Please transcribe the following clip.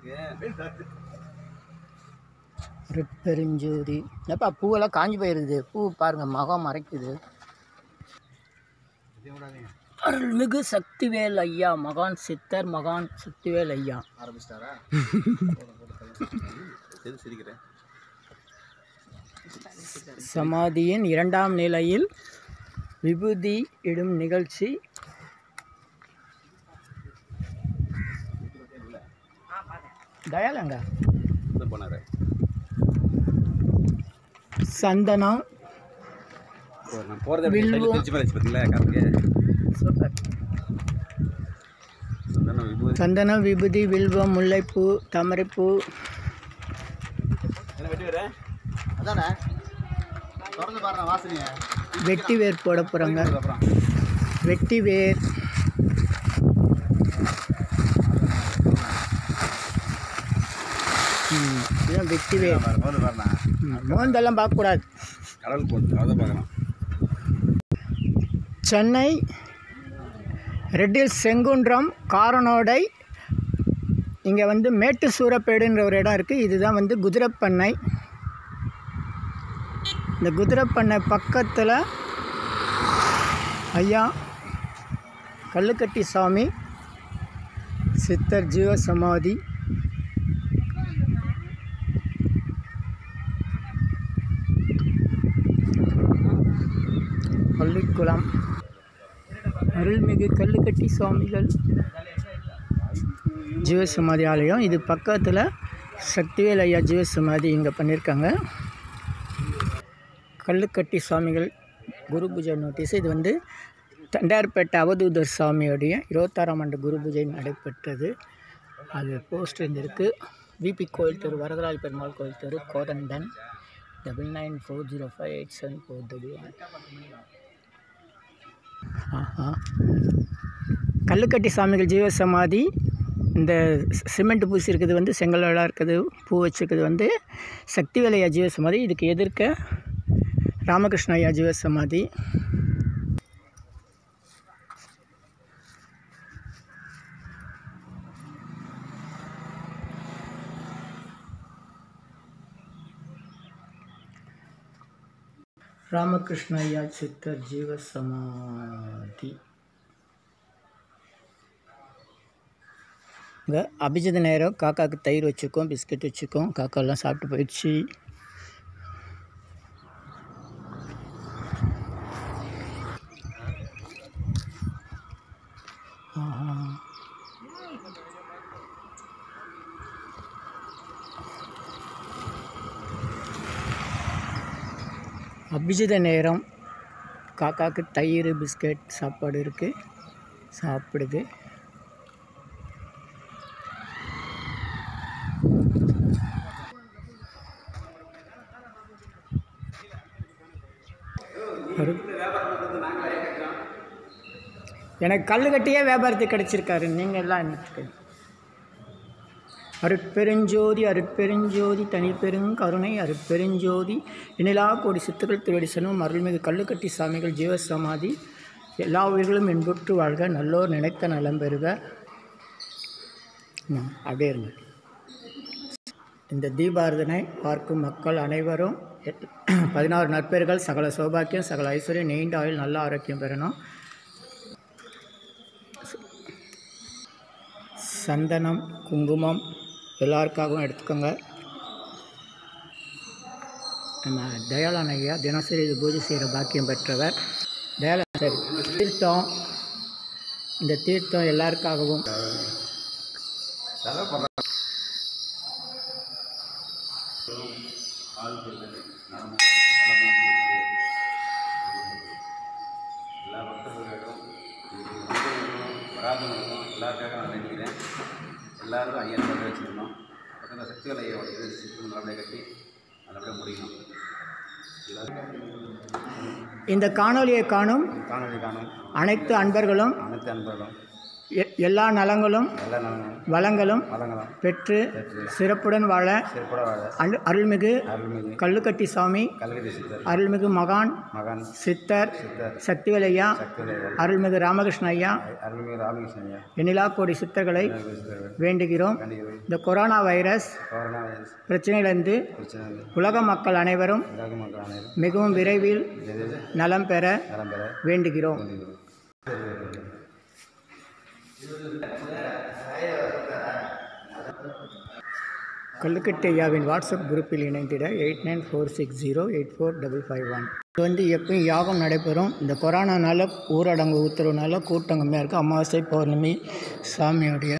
அருட்பெருஞ்சோதி ஏப்பா பூவெல்லாம் காஞ்சி போயிருக்குது பூ பாருங்க மகம் மறைக்குது அருள்மிகு சக்திவேல் ஐயா மகான் சித்தர் மகான் சக்திவேல் ஐயா ஆரம்பிச்சிட்டாரா சரி சிரிக்கிறேன் சமாதியின் இரண்டாம் நிலையில் விபூதி இடும் நிகழ்ச்சி தயாலங்க இது போனாரு சந்தனம் ஓ, நான் போகிறத வில்வம். திருச்சி மேலே பார்த்தீங்களா காத்துக்கு சூப்பர் சந்தனம் விபூதி சந்தனம் விபூதி வில்வம் முல்லைப்பூ தாமரைப்பூ என்ன வெட்டி வர அதானே திறந்து பாருங்க வாசனையை வெட்டி வேர் போட போகிறாங்க அப்புறம் வெட்டி வேர் ம், இதுதான் வெட்டி வேர் போது பாருண்ணா ம், மோந்தெல்லாம் பார்க்கக்கூடாது கடல் போட்டு அதை பார்க்கலாம் சென்னை ரெட்டில் செங்குன்றம் காரனோடை இங்கே வந்து மேட்டு சூரப்பேடுன்ற ஒரு இடம் இருக்குது இதுதான் வந்து குதிரைப்பண்ணை இந்த குதிரைப்பண்ணை பக்கத்தில் ஐயா கல்லுக்கட்டி சாமி சித்தர் ஜீவ சமாதி பள்ளிக்குளம் அருள்மிகு கல்லுக்கட்டி சுவாமிகள் ஜீவசமாதி ஆலயம் இது பக்கத்தில் சக்திவேல் ஐயா ஜீவசமாதி இங்கே பண்ணியிருக்காங்க கல்லுக்கட்டி சுவாமிகள் குரு பூஜை நோட்டீஸ் இது வந்து தண்டார்பேட்டை அவதூதர் சாமியோடைய இருபத்தாறாம் ஆண்டு குரு பூஜை நடைபெற்றது அது போஸ்டர் இருந்திருக்கு விபி கோயில் தெரு வரதராஜ் பெருமாள் கோயில் தெரு Kothandan double nine four zero five eight seven four double one ஆஹா கல்லுக்கட்டி சாமிகள் ஜீவசமாதி இந்த சி- சிமெண்ட் பூசி இருக்குது வந்து செங்கலோட இருக்குது பூ வச்சிருக்கிறது வந்து சக்திவேல் ஐயா ஜீவசமாதி இதுக்கு எதிர்க்க ராமகிருஷ்ண ஐயா ஜீவசமாதி ராமகிருஷ்ண ஐயா சித்தர் ஜீவசமாதி இங்கே அபிஜித் நேரம் காக்காவுக்கு தயிர் வச்சுக்கோம் பிஸ்கட் வச்சுக்கோம் காக்காலாம் சாப்பிட்டு போயிடுச்சு ஆஹா. அபிஜித நேரம் காக்காவுக்கு தயிர் பிஸ்கட் சாப்பாடு இருக்குது சாப்பிடுது அரு- எனக்கு கல் கட்டியே வியாபாரத்துக்கு கிடைச்சிருக்காரு நீங்கள் எல்லாம் எனக்கு அருட்பெருஞ்சோதி அருட்பெருஞ்சோதி தனிப்பெருங் கருணை அருட்பெருஞ்சோதி இனிலா கோடி சித்துக்கள் திருவடி சனும் அருள்மிகு கல்லுக்கட்டி சாமிகள் ஜீவசமாதி எல்லா உயிர்களும் இன்புற்று வாழ்க நல்லோர் நினைத்த நலம் பெறுக ம், அப்படியே இருங்க இந்த தீபாரதனை பார்க்கும் மக்கள் அனைவரும் எட்- பதினாறு நற்பெயர்கள் சகல சௌபாக்கியம் சகல ஐஸ்வர்யம் நீண்ட ஆயுள் நல்ல ஆரோக்கியம் பெறணும் சந்தனம் குங்குமம் எல்லாருக்காகவும் எடுத்துக்கோங்க நம்ம தயாளன் ஐயா தினசரி இது பூஜை செய்கிற பாக்கியம் பெற்றவர் தயாளன் சரி தீர்த்தம் இந்த தீர்த்தம் எல்லாருக்காகவும் எல்லா பக்தர்களுக்கும் வராதவங்களுக்கும் எல்லாருக்காக நான் நினைக்கிறேன் எல்லாரும் ஐயன் மட்டும் வச்சுக்கணும் பக்கத்தில் சக்திகள் ஐயாவோட இது சிஸ்டம் நல்லபடியாக கட்டி நல்லபடியாக முடியணும் இந்த காணொளியை காணும் காணொலி காணும் அனைத்து அன்பர்களும் அனைத்து அன்பர்களும் எ- எல்லா நலங்களும் எல்லா நலங்களும் வளங்களும் வளங்களும் பெற்று சிறப்புடன் வாழ சிறப்பட வாழ அரு அருள்மிகு அருள்மிகு கல்லுக்கட்டி சாமி கல்கட்டி சித்தர் அருள்மிகு மகான் மகன் சித்தர் சித்தர் சக்திவேலையா சக்திவேலர் அருள்மிகு ராமகிருஷ்ண ஐயா அருள்மிகு ராமகிருஷ்ணன் ஐயா எண்ணிலா கோடி சித்தர்களை சித்தர்கள் வேண்டுகிறோம் கண்டிக்கிறோம் இந்த கொரோனா வைரஸ் கொரோனா வைரஸ் பிரச்சனையிலிருந்து பிரச்சனை இல்லை. உலக மக்கள் அனைவரும் உலக மக்கள் அனைவரும் மிகவும் விரைவில் எதிர் நலம் பெற நலம் பெற வேண்டுகிறோம் வேண்டுகிறோம் கல்லுக்கட்டு ஐயாவின் வாட்ஸ்அப் குரூப்பில் இணைந்திட eight nine four six zero eight four double five one இது வந்து எப்பயும் யாகம் நடைபெறும் இந்த கொரோனானால ஊரடங்கு உத்தரவுனால கூட்டம் கம்மியாக இருக்குது அமாவாசை பௌர்ணமி சாமியோடைய